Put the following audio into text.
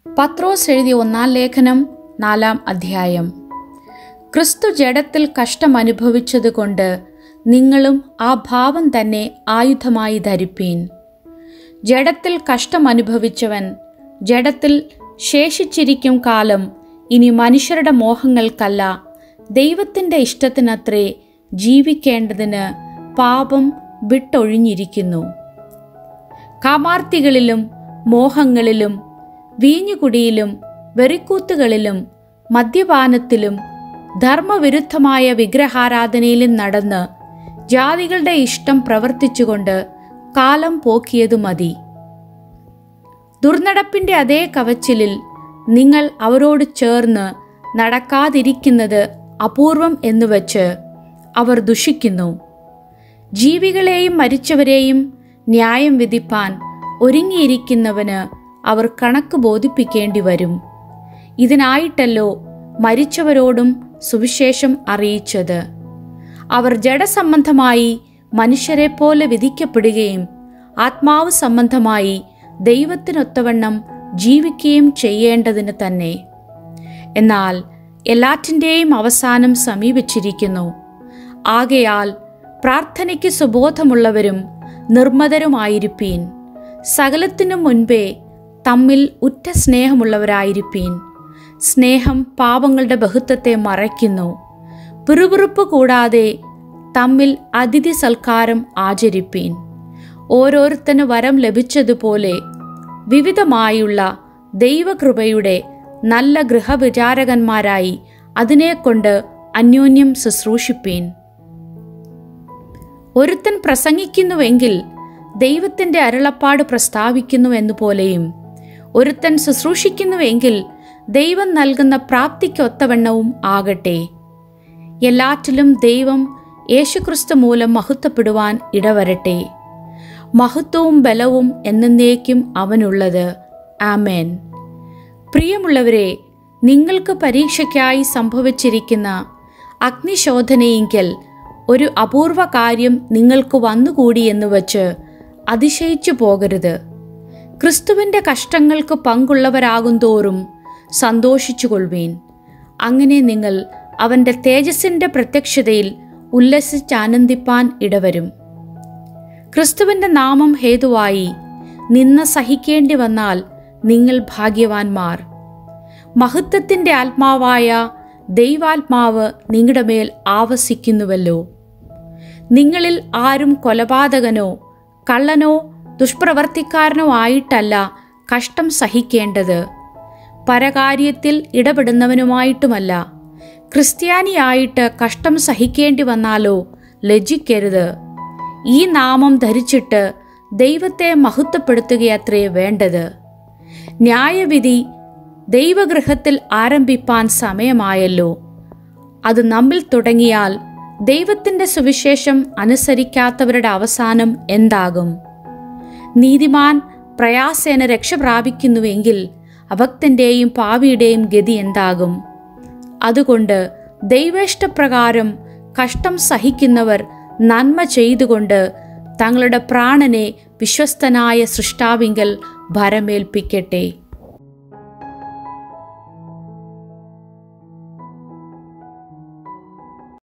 പത്രോസ് എഴുതിയ ഒന്നാം ലേഖനം നാലാം അധ്യായം ക്രിസ്തു ജഡത്തിൽ കഷ്ടമനുഭവിച്ചതുകൊണ്ട് നിങ്ങളും ആ ഭാവം തന്നെ ആയുധമായി ധരിപ്പീൻ ജഡത്തിൽ കഷ്ടമനുഭവിച്ചവൻ ജഡത്തിൽ ശേഷിച്ചിരിക്കും കാലം ഇനി മനുഷ്യരുടെ മോഹങ്ങൾക്കല്ല ദൈവത്തിൻ്റെ ഇഷ്ടത്തിനത്രേ ജീവിക്കേണ്ടതിന് പാപം വിട്ടൊഴിഞ്ഞിരിക്കുന്നു കാമാർത്തികളിലും മോഹങ്ങളിലും വീഞ്ഞുകുടിയിലും വെറിക്കൂത്തുകളിലും മദ്യപാനത്തിലും ധർമ്മവിരുദ്ധമായ വിഗ്രഹാരാധനയിലും നടന്ന് ജാതികളുടെ ഇഷ്ടം പ്രവർത്തിച്ചുകൊണ്ട് കാലം പോക്കിയതു മതി ദുർനടപ്പിന്റെ അതേ കവച്ചിലിൽ നിങ്ങൾ അവരോട് ചേർന്ന് നടക്കാതിരിക്കുന്നത് അപൂർവം എന്നുവച്ച് അവർ ദുഷിക്കുന്നു ജീവികളെയും മരിച്ചവരെയും ന്യായം വിധിപ്പാൻ ഒരുങ്ങിയിരിക്കുന്നവന് അവർ കണക്ക് ബോധിപ്പിക്കേണ്ടി വരും ഇതിനായിട്ടല്ലോ മരിച്ചവരോടും സുവിശേഷം അറിയിച്ചത് അവർ ജഡസംബന്ധമായി മനുഷ്യരെ പോലെ വിധിക്കപ്പെടുകയും ആത്മാവ് സംബന്ധമായി ദൈവത്തിനൊത്തവണ്ണം ജീവിക്കുകയും ചെയ്യേണ്ടതിന് തന്നെ എന്നാൽ എല്ലാറ്റിൻ്റെയും അവസാനം സമീപിച്ചിരിക്കുന്നു ആകയാൽ പ്രാർത്ഥനയ്ക്ക് സുബോധമുള്ളവരും നിർമ്മതരുമായിരിപ്പീൻ സകലത്തിനു മുൻപേ തമ്മിൽ ഉറ്റ സ്നേഹമുള്ളവരായിരിപ്പീൻ സ്നേഹം പാപങ്ങളുടെ ബഹുത്വത്തെ മറയ്ക്കുന്നു പിറുപിറുപ്പ് കൂടാതെ തമ്മിൽ അതിഥി സൽക്കാരം ആചരിപ്പീൻ ഓരോരുത്തന് വരം ലഭിച്ചതുപോലെ വിവിധമായുള്ള ദൈവകൃപയുടെ നല്ല ഗൃഹവിചാരകന്മാരായി അതിനെക്കൊണ്ട് അന്യോന്യം ശുശ്രൂഷിപ്പീൻ ഒരുത്തൻ പ്രസംഗിക്കുന്നുവെങ്കിൽ ദൈവത്തിൻ്റെ അരുളപ്പാട് പ്രസ്താവിക്കുന്നുവെന്നു പോലെയും ഒരുത്തൻ ശുശ്രൂഷിക്കുന്നുവെങ്കിൽ ദൈവം നൽകുന്ന പ്രാപ്തിക്കൊത്തവണ്ണവും ആകട്ടെ എല്ലാറ്റിലും ദൈവം യേശുക്രിസ്തു മൂലം മഹത്വപ്പെടുവാൻ ഇടവരട്ടെ മഹത്വവും ബലവും എന്നേക്കും അവനുള്ളത് ആമേൻ പ്രിയമുള്ളവരെ നിങ്ങൾക്ക് പരീക്ഷയ്ക്കായി സംഭവിച്ചിരിക്കുന്ന അഗ്നിശോധനയെങ്കിൽ ഒരു അപൂർവ കാര്യം നിങ്ങൾക്ക് വന്നുകൂടി എന്ന് വച്ച് അതിശയിച്ചു പോകരുത് ക്രിസ്തുവിൻ്റെ കഷ്ടങ്ങൾക്ക് പങ്കുള്ളവരാകും തോറും സന്തോഷിച്ചുകൊള്ളുവീൻ അങ്ങനെ നിങ്ങൾ അവൻ്റെ തേജസ്സിൻ്റെ പ്രത്യക്ഷതയിൽ ഉല്ലസിച്ചാനന്ദിപ്പാൻ ഇടവരും ക്രിസ്തുവിൻ്റെ നാമം ഹേതുവായി നിന്ന സഹിക്കേണ്ടി വന്നാൽ നിങ്ങൾ ഭാഗ്യവാന്മാർ മഹത്വത്തിൻ്റെ ആത്മാവായ ദൈവാത്മാവ് നിങ്ങളുടെ മേൽ ആവസിക്കുന്നുവല്ലോ നിങ്ങളിൽ ആരും കൊലപാതകനോ കള്ളനോ ദുഷ്പ്രവർത്തിക്കാരനോ ആയിട്ടല്ല കഷ്ടം സഹിക്കേണ്ടത് പരകാര്യത്തിൽ ഇടപെടുന്നവനുമായിട്ടുമല്ല ക്രിസ്ത്യാനിയായിട്ട് കഷ്ടം സഹിക്കേണ്ടി വന്നാലോ ലജ്ജിക്കരുത് ഈ നാമം ധരിച്ചിട്ട് ദൈവത്തെ മഹത്വപ്പെടുത്തുകയത്രേ വേണ്ടത് ന്യായവിധി ദൈവഗൃഹത്തിൽ ആരംഭിപ്പാൻ സമയമായല്ലോ അത് നമ്മിൽ തുടങ്ങിയാൽ ദൈവത്തിൻ്റെ സുവിശേഷം അനുസരിക്കാത്തവരുടെ അവസാനം എന്താകും നീതിമാൻ പ്രയാസേന രക്ഷ പ്രാപിക്കുന്നുവെങ്കിൽ അഭക്തന്റെയും പാവിയുടെയും ഗതി എന്താകും അതുകൊണ്ട് ദൈവേഷ്ടപ്രകാരം കഷ്ടം സഹിക്കുന്നവർ നന്മ ചെയ്തുകൊണ്ട് തങ്ങളുടെ പ്രാണനെ വിശ്വസ്തനായ സൃഷ്ടാവിങ്കൽ ഭരമേൽപ്പിക്കട്ടെ